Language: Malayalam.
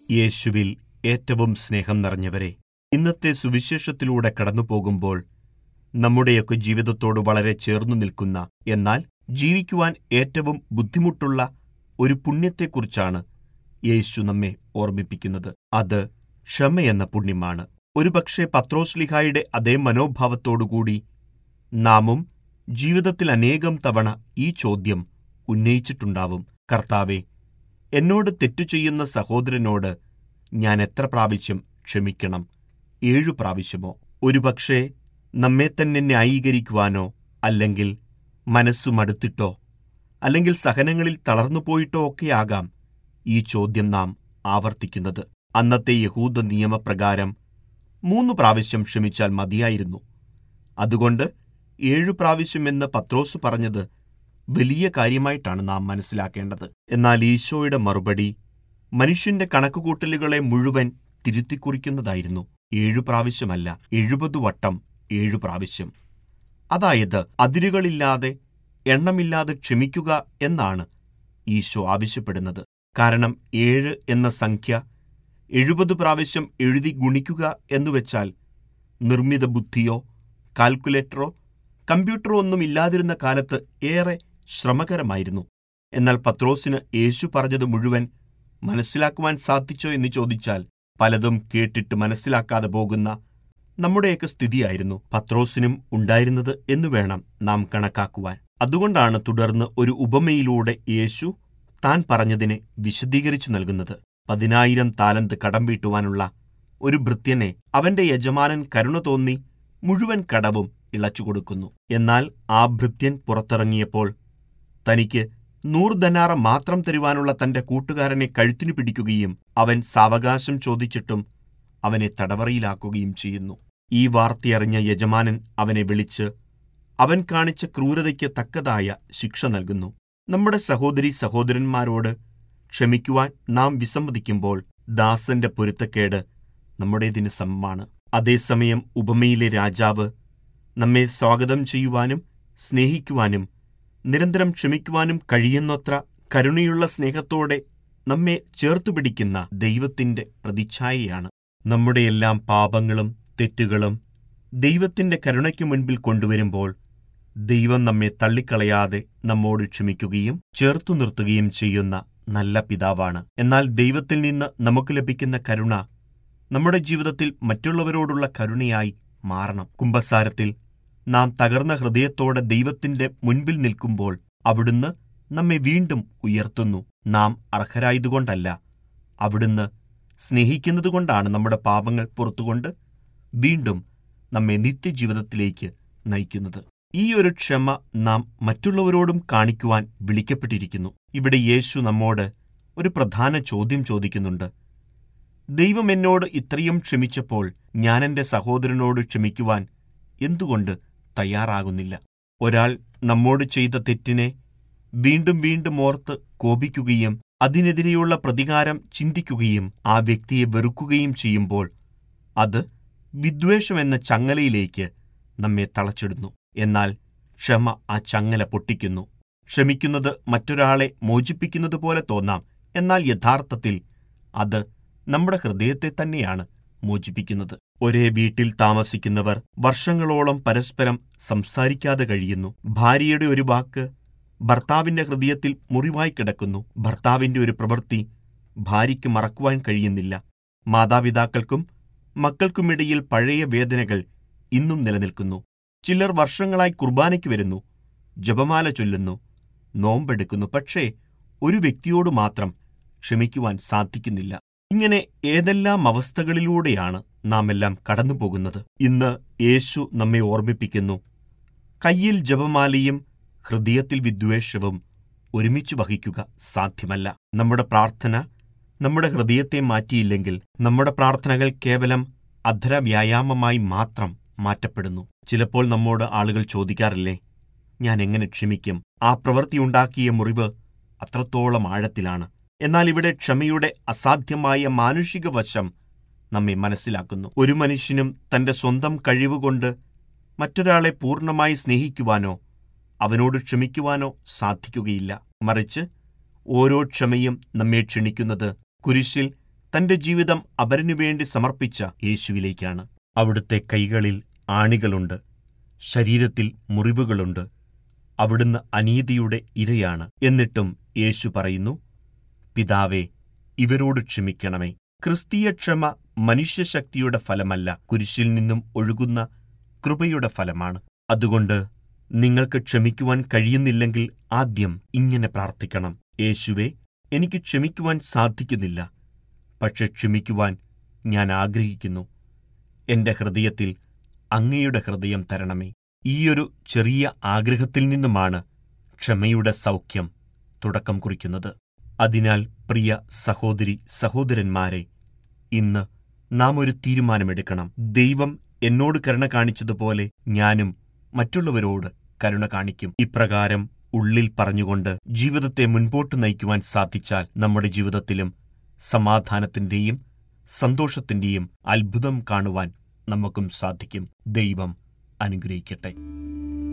യേശുവിൽ ഏറ്റവും സ്നേഹം നിറഞ്ഞവരെ ഇന്നത്തെ സുവിശേഷത്തിലൂടെ കടന്നുപോകുമ്പോൾ നമ്മുടെയൊക്കെ ജീവിതത്തോട് വളരെ ചേർന്നു നിൽക്കുന്ന എന്നാൽ ജീവിക്കുവാൻ ഏറ്റവും ബുദ്ധിമുട്ടുള്ള ഒരു പുണ്യത്തെക്കുറിച്ചാണ് യേശു നമ്മെ ഓർമ്മിപ്പിക്കുന്നത് അത് ക്ഷമയെന്ന പുണ്യമാണ് ഒരുപക്ഷെ പത്രോസ്ലിഹായുടെ അതേ മനോഭാവത്തോടുകൂടി നാമും ജീവിതത്തിൽ അനേകം തവണ ഈ ചോദ്യം ഉന്നയിച്ചിട്ടുണ്ടാവും കർത്താവെ എന്നോട് തെറ്റു ചെയ്യുന്ന സഹോദരനോട് ഞാൻ എത്ര പ്രാവശ്യം ക്ഷമിക്കണം ഏഴു പ്രാവശ്യമോ ഒരുപക്ഷെ നമ്മെ തന്നെ ന്യായീകരിക്കുവാനോ അല്ലെങ്കിൽ മനസ്സു മടുത്തിട്ടോ അല്ലെങ്കിൽ സഹനങ്ങളിൽ തളർന്നുപോയിട്ടോ ഒക്കെയാകാം ഈ ചോദ്യം നാം ആവർത്തിക്കുന്നത് അന്നത്തെ യഹൂദ നിയമപ്രകാരം മൂന്ന് പ്രാവശ്യം ക്ഷമിച്ചാൽ മതിയായിരുന്നു അതുകൊണ്ട് ഏഴു പ്രാവശ്യമെന്ന് പത്രോസ് പറഞ്ഞത് വലിയ കാര്യമായിട്ടാണ് നാം മനസ്സിലാക്കേണ്ടത് എന്നാൽ ഈശോയുടെ മറുപടി മനുഷ്യന്റെ കണക്കുകൂട്ടലുകളെ മുഴുവൻ തിരുത്തിക്കുറിക്കുന്നതായിരുന്നു ഏഴു പ്രാവശ്യമല്ല എഴുപത് വട്ടം ഏഴു പ്രാവശ്യം അതായത് അതിരുകളില്ലാതെ എണ്ണമില്ലാതെ ക്ഷമിക്കുക എന്നാണ് ഈശോ ആവശ്യപ്പെടുന്നത് കാരണം ഏഴ് എന്ന സംഖ്യ എഴുപത് പ്രാവശ്യം എഴുതി ഗുണിക്കുക എന്നുവെച്ചാൽ നിർമ്മിത ബുദ്ധിയോ കാൽക്കുലേറ്ററോ കമ്പ്യൂട്ടറോ ഒന്നും ഇല്ലാതിരുന്ന കാലത്ത് ഏറെ ശ്രമകരമായിരുന്നു എന്നാൽ പത്രോസിന് യേശു പറഞ്ഞത് മുഴുവൻ മനസ്സിലാക്കുവാൻ സാധിച്ചോ എന്ന് ചോദിച്ചാൽ പലതും കേട്ടിട്ട് മനസ്സിലാക്കാതെ പോകുന്ന നമ്മുടെയൊക്കെ സ്ഥിതിയായിരുന്നു പത്രോസിനും ഉണ്ടായിരുന്നത് എന്നു വേണം നാം കണക്കാക്കുവാൻ അതുകൊണ്ടാണ് തുടർന്ന് ഒരു ഉപമയിലൂടെ യേശു താൻ പറഞ്ഞതിനെ വിശദീകരിച്ചു നൽകുന്നത് പതിനായിരം താലന്ത് കടം വീട്ടുവാനുള്ള ഒരു ഭൃത്യനെ അവന്റെ യജമാനൻ കരുണ തോന്നി മുഴുവൻ കടവും ഇളച്ചു കൊടുക്കുന്നു എന്നാൽ ആ ഭൃത്യൻ പുറത്തിറങ്ങിയപ്പോൾ തനിക്ക് നൂറ് ധനാറ മാത്രം തരുവാനുള്ള തന്റെ കൂട്ടുകാരനെ കഴുത്തിനു പിടിക്കുകയും അവൻ സാവകാശം ചോദിച്ചിട്ടും അവനെ തടവറയിലാക്കുകയും ചെയ്യുന്നു ഈ വാർത്തയറിഞ്ഞ യജമാനൻ അവനെ വിളിച്ച് അവൻ കാണിച്ച ക്രൂരതയ്ക്ക് തക്കതായ ശിക്ഷ നൽകുന്നു നമ്മുടെ സഹോദരി സഹോദരന്മാരോട് ക്ഷമിക്കുവാൻ നാം വിസമ്മതിക്കുമ്പോൾ ദാസന്റെ പൊരുത്തക്കേട് നമ്മുടേതിന് സമമാണ് അതേസമയം ഉപമയിലെ രാജാവ് നമ്മെ സ്വാഗതം ചെയ്യുവാനും സ്നേഹിക്കുവാനും നിരന്തരം ക്ഷമിക്കുവാനും കഴിയുന്നത്ര കരുണയുള്ള സ്നേഹത്തോടെ നമ്മെ ചേർത്തുപിടിക്കുന്ന ദൈവത്തിന്റെ പ്രതിച്ഛായയാണ് നമ്മുടെ എല്ലാം പാപങ്ങളും തെറ്റുകളും ദൈവത്തിന്റെ കരുണയ്ക്ക് മുൻപിൽ കൊണ്ടുവരുമ്പോൾ ദൈവം നമ്മെ തള്ളിക്കളയാതെ നമ്മോട് ക്ഷമിക്കുകയും ചേർത്തു നിർത്തുകയും ചെയ്യുന്ന നല്ല പിതാവാണ് എന്നാൽ ദൈവത്തിൽ നിന്ന് നമുക്ക് ലഭിക്കുന്ന കരുണ നമ്മുടെ ജീവിതത്തിൽ മറ്റുള്ളവരോടുള്ള കരുണയായി മാറണം കുംഭസാരത്തിൽ നാം തകർന്ന ഹൃദയത്തോടെ ദൈവത്തിന്റെ മുൻപിൽ നിൽക്കുമ്പോൾ അവിടുന്ന് നമ്മെ വീണ്ടും ഉയർത്തുന്നു നാം അർഹരായതുകൊണ്ടല്ല അവിടുന്ന് സ്നേഹിക്കുന്നതുകൊണ്ടാണ് നമ്മുടെ പാപങ്ങൾ പുറത്തുകൊണ്ട് വീണ്ടും നമ്മെ നിത്യജീവിതത്തിലേക്ക് നയിക്കുന്നത് ഈ ഒരു ക്ഷമ നാം മറ്റുള്ളവരോടും കാണിക്കുവാൻ വിളിക്കപ്പെട്ടിരിക്കുന്നു ഇവിടെ യേശു നമ്മോട് ഒരു പ്രധാന ചോദ്യം ചോദിക്കുന്നുണ്ട് ദൈവം എന്നോട് ഇത്രയും ക്ഷമിച്ചപ്പോൾ ഞാൻ എൻ്റെ സഹോദരനോട് ക്ഷമിക്കുവാൻ എന്തുകൊണ്ട് തയ്യാറാകുന്നില്ല ഒരാൾ നമ്മോട് ചെയ്ത തെറ്റിനെ വീണ്ടും വീണ്ടും ഓർത്ത് കോപിക്കുകയും അതിനെതിരെയുള്ള പ്രതികാരം ചിന്തിക്കുകയും ആ വ്യക്തിയെ വെറുക്കുകയും ചെയ്യുമ്പോൾ അത് വിദ്വേഷമെന്ന ചങ്ങലയിലേക്ക് നമ്മെ തളച്ചിടുന്നു എന്നാൽ ക്ഷമ ആ ചങ്ങല പൊട്ടിക്കുന്നു ക്ഷമിക്കുന്നത് മറ്റൊരാളെ മോചിപ്പിക്കുന്നത് പോലെ തോന്നാം എന്നാൽ യഥാർത്ഥത്തിൽ അത് നമ്മുടെ ഹൃദയത്തെ തന്നെയാണ് മോചിപ്പിക്കുന്നത് ഒരേ വീട്ടിൽ താമസിക്കുന്നവർ വർഷങ്ങളോളം പരസ്പരം സംസാരിക്കാതെ കഴിയുന്നു ഭാര്യയുടെ ഒരു വാക്ക് ഭർത്താവിന്റെ ഹൃദയത്തിൽ മുറിവായി കിടക്കുന്നു ഭർത്താവിന്റെ ഒരു പ്രവൃത്തി ഭാര്യയ്ക്ക് മറക്കുവാൻ കഴിയുന്നില്ല മാതാപിതാക്കൾക്കും മക്കൾക്കുമിടയിൽ പഴയ വേദനകൾ ഇന്നും നിലനിൽക്കുന്നു ചിലർ വർഷങ്ങളായി കുർബാനയ്ക്ക് വരുന്നു ജപമാല ചൊല്ലുന്നു നോമ്പെടുക്കുന്നു പക്ഷേ ഒരു വ്യക്തിയോട് മാത്രം ക്ഷമിക്കുവാൻ സാധിക്കുന്നില്ല ഇങ്ങനെ ഏതെല്ലാം അവസ്ഥകളിലൂടെയാണ് നാം എല്ലാം കടന്നുപോകുന്നത് ഇന്ന് യേശു നമ്മെ ഓർമ്മിപ്പിക്കുന്നു കയ്യിൽ ജപമാലയും ഹൃദയത്തിൽ വിദ്വേഷവും ഒരുമിച്ച് വഹിക്കുക സാധ്യമല്ല നമ്മുടെ പ്രാർത്ഥന നമ്മുടെ ഹൃദയത്തെ മാറ്റിയില്ലെങ്കിൽ നമ്മുടെ പ്രാർത്ഥനകൾ കേവലം അധര വ്യായാമമായി മാത്രം മാറ്റപ്പെടുന്നു ചിലപ്പോൾ നമ്മോട് ആളുകൾ ചോദിക്കാറില്ലേ ഞാൻ എങ്ങനെ ക്ഷമിക്കും ആ പ്രവൃത്തിയുണ്ടാക്കിയ മുറിവ് അത്രത്തോളം ആഴത്തിലാണ് എന്നാൽ ഇവിടെ ക്ഷമയുടെ അസാധ്യമായ മാനുഷിക വശം നമ്മെ മനസ്സിലാക്കുന്നു ഒരു മനുഷ്യനും തന്റെ സ്വന്തം കഴിവുകൊണ്ട് മറ്റൊരാളെ പൂർണ്ണമായി സ്നേഹിക്കുവാനോ അവനോട് ക്ഷമിക്കുവാനോ സാധിക്കുകയില്ല മറിച്ച് ഓരോ ക്ഷമയും നമ്മെ ക്ഷണിക്കുന്നത് കുരിശിൽ തന്റെ ജീവിതം അപരനു വേണ്ടി സമർപ്പിച്ച യേശുവിലേക്കാണ് അവിടുത്തെ കൈകളിൽ ആണികളുണ്ട് ശരീരത്തിൽ മുറിവുകളുണ്ട് അവിടുന്ന് അനീതിയുടെ ഇരയാണ് എന്നിട്ടും യേശു പറയുന്നു പിതാവേ ഇവരോട് ക്ഷമിക്കണമേ ക്രിസ്തീയ ക്ഷമ മനുഷ്യശക്തിയുടെ ഫലമല്ല കുരിശിൽ നിന്നും ഒഴുകുന്ന കൃപയുടെ ഫലമാണ് അതുകൊണ്ട് നിങ്ങൾക്ക് ക്ഷമിക്കുവാൻ കഴിയുന്നില്ലെങ്കിൽ ആദ്യം ഇങ്ങനെ പ്രാർത്ഥിക്കണം യേശുവേ എനിക്ക് ക്ഷമിക്കുവാൻ സാധിക്കുന്നില്ല പക്ഷെ ക്ഷമിക്കുവാൻ ഞാൻ ആഗ്രഹിക്കുന്നു എന്റെ ഹൃദയത്തിൽ അങ്ങയുടെ ഹൃദയം തരണമേ ഈയൊരു ചെറിയ ആഗ്രഹത്തിൽ നിന്നുമാണ് ക്ഷമയുടെ സൗഖ്യം തുടക്കം കുറിക്കുന്നത് അതിനാൽ പ്രിയ സഹോദരി സഹോദരന്മാരെ ഇന്ന് നാം ഒരു തീരുമാനമെടുക്കണം ദൈവം എന്നോട് കരുണ കാണിച്ചതുപോലെ ഞാനും മറ്റുള്ളവരോട് കരുണ കാണിക്കും ഇപ്രകാരം ഉള്ളിൽ പറഞ്ഞുകൊണ്ട് ജീവിതത്തെ മുൻപോട്ട് നയിക്കുവാൻ സാധിച്ചാൽ നമ്മുടെ ജീവിതത്തിലും സമാധാനത്തിന്റെയും സന്തോഷത്തിന്റെയും അത്ഭുതം കാണുവാൻ നമുക്കും സാധിക്കും ദൈവം അനുഗ്രഹിക്കട്ടെ